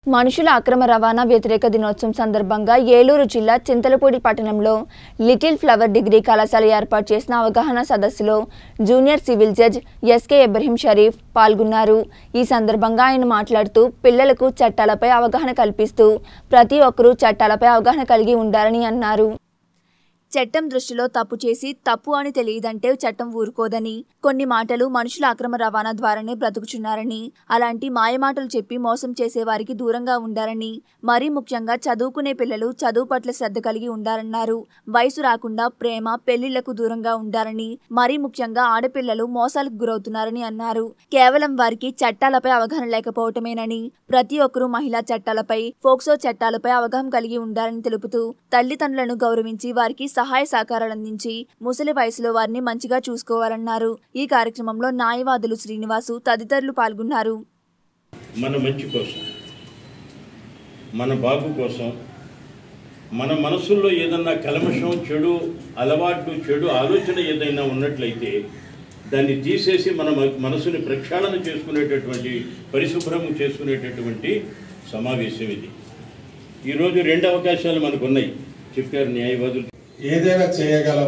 మనుషుల అక్రమ రవాణా వ్యతిరేక దినోత్సవం సందర్భంగా ఏలూరు జిల్లా చింతలపూడి పట్టణంలో లిటిల్ ఫ్లవర్ డిగ్రీ కళాశాల ఏర్పాటు చేసిన అవగాహన సదస్సులో junior civil judge S K Ibrahim Sharif పాల్గొన్నారు ఈ సందర్భంగా ఆయన మాట్లాడుతూ పిల్లలకు చట్టాలపై అవగాహన కల్పిస్తూ ప్రతి ఒక్కరూ చట్టాలపై అవగాహన కలిగి ఉండాలని అన్నారు చట్టం దృష్టిలో తప్పు చేసి తప్పు అని తెలియదంటే చట్టం ఊరుకోదని కొన్ని మాటలు మనుషుల అక్రమ రవాణా ద్వారానే బ్రతుకుచున్నారని అలాంటి మాయమాటలు చెప్పి మోసం చేసే వారికి దూరంగా ఉండాలని మరీ ముఖ్యంగా చదువుకునే పిల్లలు చదువు పట్ల శ్రద్ధ కలిగి ఉండాలన్నారు వయసు రాకుండా ప్రేమ పెళ్లిళ్లకు దూరంగా ఉండాలని మరీ ముఖ్యంగా ఆడపిల్లలు మోసాలకు గురవుతున్నారని అన్నారు కేవలం వారికి చట్టాలపై అవగాహన లేకపోవటమేనని ప్రతి ఒక్కరూ మహిళా చట్టాలపై ఫోక్సో చట్టాలపై అవగాహన కలిగి ఉండాలని తెలుపుతూ తల్లిదండ్రులను గౌరవించి వారికి సహాయ సహకారాలు అందించి ముసలి వయసులో వారిని మంచిగా చూసుకోవాలన్నారు ఈ కార్యక్రమంలో న్యాయవాదులు శ్రీనివాసు తదితరులు పాల్గొన్నారు మన మంచి కోసం మన బాగు కోసం మన మనసుల్లో ఏదన్నా కల్మషం చెడు అలవాటు చెడు ఆలోచన ఏదైనా ఉన్నట్లయితే దాన్ని తీసేసి మన మ- మనసుని ప్రక్షాళన చేసుకునేటటువంటి పరిశుభ్రం చేసుకునేటటువంటి సమావేశం ఇది ఈరోజు రెండు అవకాశాలు మనకు ఉన్నాయి చెప్పారు న్యాయవాదులు ఏదైనా చేయగలం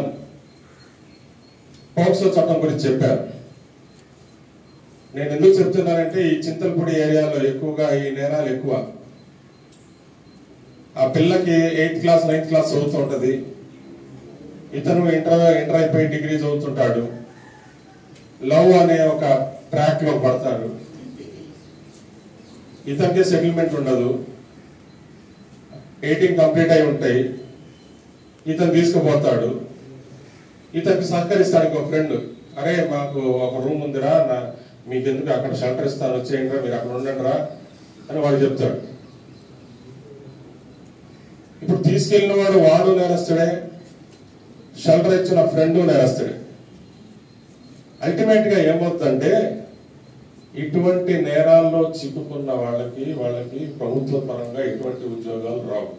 పోక్సో చట్టం గురించి చెప్పారు నేను ఎందుకు చెప్తున్నానంటే ఈ చింతలపూడి ఏరియాలో ఎక్కువగా ఈ నేరాలు ఎక్కువ ఆ పిల్లకి ఎయిత్ క్లాస్ నైన్త్ క్లాస్ చదువుతూ ఉంటది ఇతను ఇంటర్ ఇంటర్ అయిపోయి డిగ్రీ చదువుతుంటాడు లవ్ అనే ఒక ట్రాక్ లో పడతారు ఇతనికి సెటిల్మెంట్ ఉండదు ఎయిటీన్ కంప్లీట్ అయి ఉంటాయి ఇతను తీసుకుపోతాడు ఇతనికి సహకరిస్తాడు ఇంకో ఫ్రెండ్ అరే మాకు ఒక రూమ్ ఉందిరా నా మీకు ఎందుకు అక్కడ షెల్టర్ ఇస్తాను వచ్చేయండి రా మీరు అక్కడ ఉండండి రా అని వాడు చెప్తాడు ఇప్పుడు తీసుకెళ్ళిన వాడు వాడు నేరస్తుడే షెల్టర్ ఇచ్చిన ఫ్రెండ్ నేరస్తుడే అల్టిమేట్ గా ఏమవుతుందంటే ఇటువంటి నేరాల్లో చిక్కుకున్న వాళ్ళకి వాళ్ళకి ప్రభుత్వ పరంగా ఎటువంటి ఉద్యోగాలు రావు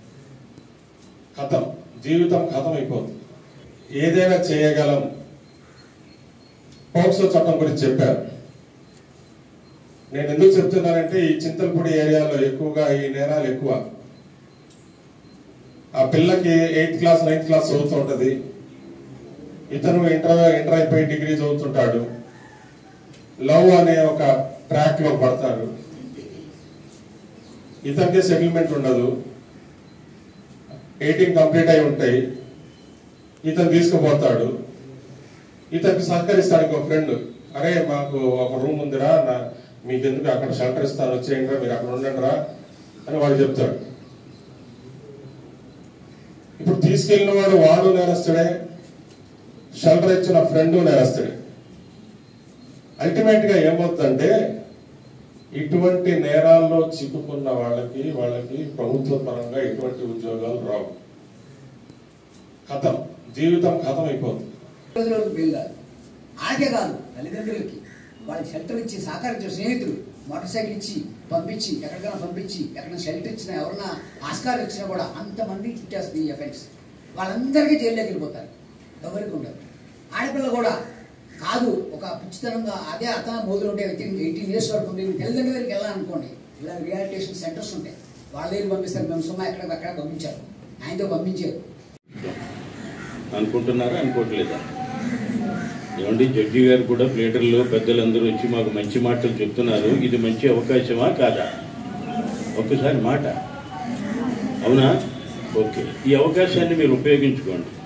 కథం జీవితం కథం అయిపోతుంది ఏదైనా చేయగలం పోక్సో చట్టం గురించి చెప్పారు నేను ఎందుకు చెప్తున్నానంటే ఈ చింతలపూడి ఏరియాలో ఎక్కువగా ఈ నేరాలు ఎక్కువ ఆ పిల్లకి ఎయిత్ క్లాస్ నైన్త్ క్లాస్ చదువుతూ ఉంటది ఇతను ఇంటర్ ఇంటర్ అయిపోయి డిగ్రీ చదువుతుంటాడు లవ్ అనే ఒక ట్రాక్ లో పడతారు ఇతనికి సెటిల్మెంట్ ఉండదు ఎయిటీన్ కంప్లీట్ అయి ఉంటాయి ఇతను తీసుకుపోతాడు ఇతనికి సహకరిస్తాడు ఇంకో ఫ్రెండ్ అరే మాకు ఒక రూమ్ ఉందిరా నా మీకు ఎందుకు అక్కడ షెల్టర్ ఇస్తాను వచ్చేయండి రా మీరు అక్కడ ఉండండి రా అని వాడు చెప్తాడు ఇప్పుడు తీసుకెళ్ళిన వాడు వాడు నేరస్తుడే షెల్టర్ ఇచ్చిన ఫ్రెండ్ నేరస్తుడే అల్టిమేట్ గా ఏమవుతుందంటే ఇటువంటి నేరాల్లో చిక్కుకున్న వాళ్ళకి వాళ్ళకి ప్రభుత్వ పరంగా ఎటువంటి ఉద్యోగాలు రావు కథం జీవితం కథం అయిపోతుంది రోజులకు వెళ్ళాలి ఆగే కాదు తల్లిదండ్రులకి వాళ్ళకి షెల్టర్ ఇచ్చి సహకరించిన స్నేహితులు మోటార్ సైకిల్ ఇచ్చి పంపించి ఎక్కడికైనా పంపించి ఎక్కడైనా షెల్టర్ ఇచ్చినా ఎవరన్నా ఆస్కారం ఇచ్చినా కూడా అంతమంది చుట్టేస్తుంది ఈ ఎఫెక్ట్స్ వాళ్ళందరికీ జైల్లోకి వెళ్ళిపోతారు ఎవరికి ఉండదు ఆడపిల్ల కూడా కాదు ఒక పిచ్చితనంగా అదే అతను మొదలు ఉంటే ఎయిటీన్ ఇయర్స్ వరకు ఉంది తల్లిదండ్రుల దగ్గరికి వెళ్ళాలనుకోండి ఇలా రిహాబిలిటేషన్ సెంటర్స్ ఉంటాయి వాళ్ళ దగ్గర పంపిస్తారు మేము సుమా ఎక్కడ అక్కడ పంపించారు ఆయనతో పంపించారు అనుకుంటున్నారా అనుకోవట్లేదా ఏమండి జడ్జి గారు కూడా ప్లేటర్లు పెద్దలందరూ వచ్చి మాకు మంచి మాటలు చెప్తున్నారు ఇది మంచి అవకాశమా కాదా ఒక్కసారి మాట అవునా ఓకే ఈ అవకాశాన్ని మీరు ఉపయోగించుకోండి